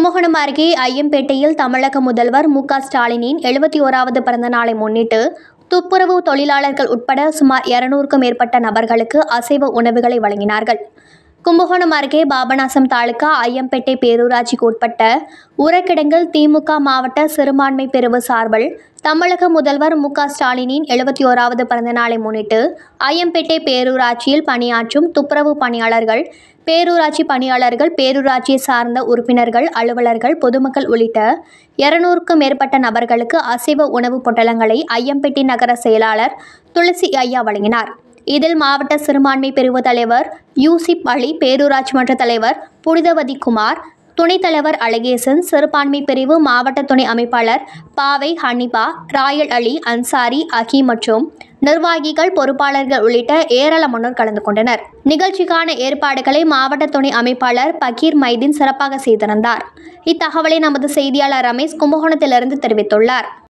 கும்பகோணம் அருகே ஐயம்பேட்டையில் தமிழக முதல்வர் மு க ஸ்டாலினின் எழுபத்தி ஓராவது பிறந்த நாளை முன்னிட்டு துப்புரவு தொழிலாளர்கள் உட்பட சுமார் இருநூறுக்கும் மேற்பட்ட நபர்களுக்கு அசைவ உணவுகளை வழங்கினார்கள் கும்பகோணம் அருகே பாபநாசம் தாலுகா ஐயம்பேட்டை பேரூராட்சிக்கு உட்பட்ட உரக்கிடங்கில் திமுக மாவட்ட சிறுபான்மை பிரிவு சார்பில் தமிழக முதல்வர் மு க ஸ்டாலினின் எழுபத்தி ஓராவது பிறந்த நாளை முன்னிட்டு ஐயம்பேட்டை பேரூராட்சியில் பணியாற்றும் துப்புரவு பணியாளர்கள் பேரூராட்சி பணியாளர்கள் பேரூராட்சியை சார்ந்த உறுப்பினர்கள் அலுவலர்கள் பொதுமக்கள் உள்ளிட்ட இருநூறுக்கும் மேற்பட்ட நபர்களுக்கு அசைவ உணவுப் பொட்டலங்களை ஐயம்பேட்டை நகர செயலாளர் துளசி ஐயா வழங்கினார் இதில் மாவட்ட சிறுபான்மை பிரிவு தலைவர் யூசிப் அலி பேரூராட்சி மன்ற தலைவர் புனிதவதி குமார் துணைத் தலைவர் அழகேசன் சிறுபான்மை பிரிவு மாவட்ட துணை அமைப்பாளர் பாவை ஹனிபா ராயல் அலி அன்சாரி அகி மற்றும் நிர்வாகிகள் பொறுப்பாளர்கள் உள்ளிட்ட ஏராளமானோர் கலந்து கொண்டனர் நிகழ்ச்சிக்கான ஏற்பாடுகளை மாவட்ட துணை அமைப்பாளர் பகீர் மைதீன் சிறப்பாக செய்திருந்தார் இத்தகவலை நமது செய்தியாளர் ரமேஷ் கும்பகோணத்திலிருந்து தெரிவித்துள்ளார்